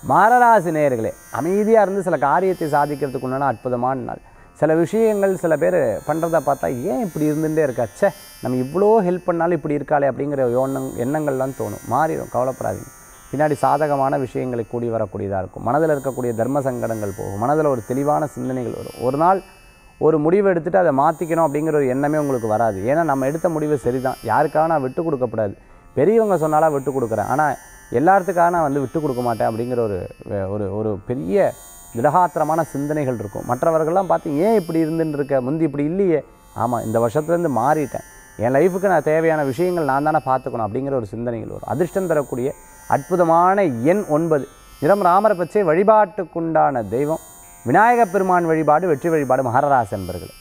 மாரராசி நேயர்களே அமைதியாக இருந்து சில காரியத்தை சாதிக்கிறதுக்கு உண்டான அற்புதமான நாள் சில விஷயங்கள் சில பேர் பண்ணுறத பார்த்தா ஏன் இப்படி இருந்துகிட்டே இருக்கா ச்சே நம்ம இவ்வளோ ஹெல்ப் பண்ணாலும் இப்படி இருக்காளே அப்படிங்கிற எண்ணங் எண்ணங்கள்லாம் தோணும் மாறிடும் கவலைப்படாதீங்க பின்னாடி சாதகமான விஷயங்களை கூடி வரக்கூடியதாக இருக்கும் மனதில் இருக்கக்கூடிய தர்ம சங்கடங்கள் போகும் மனதில் ஒரு தெளிவான சிந்தனைகள் வரும் ஒரு நாள் ஒரு முடிவு எடுத்துட்டு அதை மாற்றிக்கணும் அப்படிங்கிற ஒரு எண்ணமே உங்களுக்கு வராது ஏன்னா நம்ம எடுத்த முடிவு சரிதான் யாருக்காக நான் விட்டு கொடுக்கக்கூடாது பெரியவங்க சொன்னாலாம் விட்டு கொடுக்குறேன் ஆனால் எல்லாத்துக்காக நான் வந்து விட்டு கொடுக்க மாட்டேன் அப்படிங்கிற ஒரு வே- ஒரு ஒரு பெரிய திடகாத்திரமான சிந்தனைகள் இருக்கும் மற்றவர்கள்லாம் பார்த்து ஏன் இப்படி இருந்துன்னு இருக்க முந்தி இப்படி இல்லையே ஆமாம் இந்த வருஷத்துலேருந்து மாறிட்டேன் என் லைஃபுக்கு நான் தேவையான விஷயங்கள் நான் தானே பார்த்துக்கணும் அப்படிங்கிற ஒரு சிந்தனைகள் வரும் அதிர்ஷ்டம் தரக்கூடிய அற்புதமான எண் ஒன்பது நிறம் ராமரை பச்சை வழிபாட்டுக்குண்டான தெய்வம் விநாயகப் பெருமான் வழிபாடு வெற்றி வழிபாடு மகரராசி என்பர்கள்